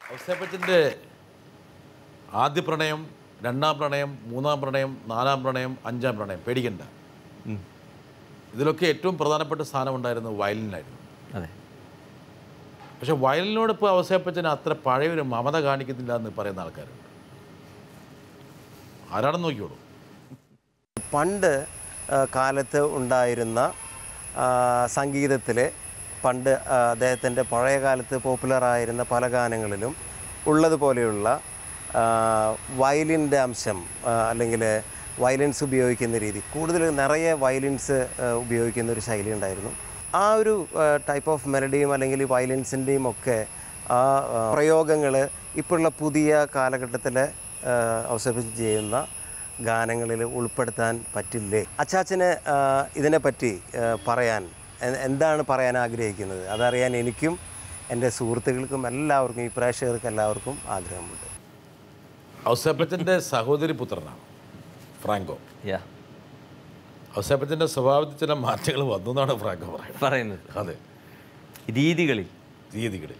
ഔസേപ്പച്ചൻ്റെ ആദ്യ പ്രണയം രണ്ടാം പ്രണയം മൂന്നാം പ്രണയം നാലാം പ്രണയം അഞ്ചാം പ്രണയം പേടിക്കണ്ട ഇതിലൊക്കെ ഏറ്റവും പ്രധാനപ്പെട്ട സ്ഥാനം ഉണ്ടായിരുന്നത് വയലിനായിരുന്നു അതെ പക്ഷെ വയലിനോട് ഇപ്പോൾ ഔസേപ്പച്ചന് അത്ര പഴയൊരു മമത കാണിക്കുന്നില്ല എന്ന് പറയുന്ന ആൾക്കാരുണ്ട് ആരാണെന്ന് നോക്കിയോളൂ പണ്ട് ആ, കാലത്ത് ഉണ്ടായിരുന്ന സംഗീതത്തിൽ പണ്ട് അദ്ദേഹത്തിൻ്റെ പഴയ കാലത്ത് പോപ്പുലറായിരുന്ന പല ഗാനങ്ങളിലും ഉള്ളതുപോലെയുള്ള വയലിൻ്റെ അംശം അല്ലെങ്കിൽ വയലിൻസ് ഉപയോഗിക്കുന്ന രീതി കൂടുതൽ നിറയെ വയലിൻസ് ഉപയോഗിക്കുന്ന ഒരു ശൈലി ഉണ്ടായിരുന്നു ആ ഒരു ടൈപ്പ് ഓഫ് മെലഡിയും അല്ലെങ്കിൽ വയലിൻസിൻ്റെയും ഒക്കെ ആ പ്രയോഗങ്ങൾ ഇപ്പോഴുള്ള പുതിയ കാലഘട്ടത്തിൽ അവസരിച്ച് ചെയ്യുന്ന ഗാനങ്ങളിൽ ഉൾപ്പെടുത്താൻ പറ്റില്ലേ അച്ചാച്ചന് ആ, ഇതിനെപ്പറ്റി ആ, പറയാൻ എ- എന്താണ് പറയാൻ ആഗ്രഹിക്കുന്നത് അതറിയാൻ എനിക്കും എൻ്റെ സുഹൃത്തുക്കൾക്കും എല്ലാവർക്കും ഈ പ്രേക്ഷകർക്ക് എല്ലാവർക്കും ആഗ്രഹമുണ്ട് ഔസേപ്പച്ചൻ്റെ സഹോദരി പുത്രനാണ് ഫ്രാങ്കോ യാ ഔസേപ്പച്ചൻ്റെ സ്വഭാവത്തിൽ ചില മാറ്റങ്ങൾ വന്നു എന്നാണ് ഫ്രാങ്കോ പറയുന്നത് പറയുന്നത് അതെ രീതികളിൽ രീതികളിൽ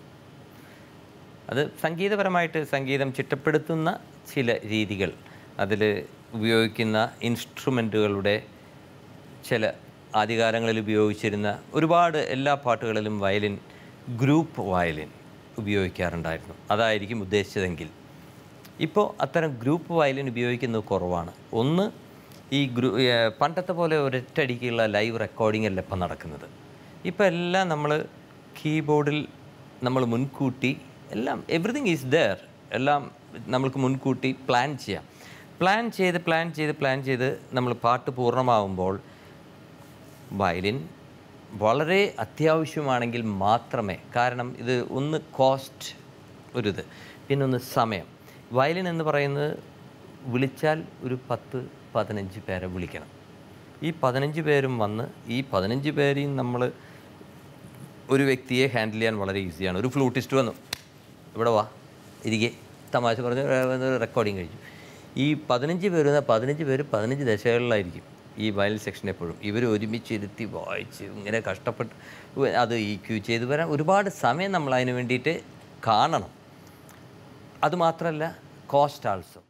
അത് സംഗീതപരമായിട്ട് സംഗീതം ചിട്ടപ്പെടുത്തുന്ന ചില രീതികൾ അതിൽ ഉപയോഗിക്കുന്ന ഇൻസ്ട്രുമെൻറ്റുകളുടെ ചില ആദ്യകാലങ്ങളിൽ ഉപയോഗിച്ചിരുന്ന ഒരുപാട് എല്ലാ പാട്ടുകളിലും വയലിൻ ഗ്രൂപ്പ് വയലിൻ ഉപയോഗിക്കാറുണ്ടായിരുന്നു അതായിരിക്കും ഉദ്ദേശിച്ചതെങ്കിൽ ഇപ്പോൾ അത്തരം ഗ്രൂപ്പ് വയലിൻ ഉപയോഗിക്കുന്നത് കുറവാണ് ഒന്ന് ഈ ഗ്രൂ ഏർ പണ്ടത്തെ പോലെ ഒരൊറ്റടിക്കുള്ള ലൈവ് റെക്കോർഡിംഗ് അല്ല ഇപ്പം നടക്കുന്നത് ഇപ്പം എല്ലാം നമ്മൾ കീബോർഡിൽ നമ്മൾ മുൻകൂട്ടി എല്ലാം എവറിഥിങ് ഈസ് ദർ എല്ലാം നമ്മൾക്ക് മുൻകൂട്ടി പ്ലാൻ ചെയ്യാം പ്ലാൻ ചെയ്ത് പ്ലാൻ ചെയ്ത് പ്ലാൻ ചെയ്ത് നമ്മൾ പാട്ട് പൂർണ്ണമാവുമ്പോൾ വയലിൻ വളരെ അത്യാവശ്യമാണെങ്കിൽ മാത്രമേ കാരണം ഇത് ഒന്ന് കോസ്റ്റ് ഒരിത് പിന്നെ ഒന്ന് സമയം വയലിൻ എന്ന് പറയുന്നത് വിളിച്ചാൽ ഒരു പത്ത് പതിനഞ്ച് പേരെ വിളിക്കണം ഈ പതിനഞ്ച് പേരും വന്ന് ഈ പതിനഞ്ച് പേരെയും നമ്മൾ ഒരു വ്യക്തിയെ ഹാൻഡിൽ ചെയ്യാൻ വളരെ ഈസിയാണ് ഒരു ഫ്ലൂട്ടിസ്റ്റ് വന്നു ഇവിടെ വാ ഇരിക്കെ തമാശ പറഞ്ഞ് റെക്കോർഡിങ് കഴിച്ചു ഈ പതിനഞ്ച് പേര് വന്നാൽ പതിനഞ്ച് പേര് പതിനഞ്ച് ദശകളിലായിരിക്കും ഈ വയലിൻ സെക്ഷൻ എപ്പോഴും ഇവർ ഒരുമിച്ച് ഇരുത്തി വായിച്ച് ഇങ്ങനെ കഷ്ടപ്പെട്ട് ഉ- അത് ഈ ക്യൂ ചെയ്ത് വരാൻ ഒരുപാട് സമയം നമ്മൾ അതിന് വേണ്ടിയിട്ട് കാണണം അതുമാത്രമല്ല കോസ്റ്റ് ആൾസോ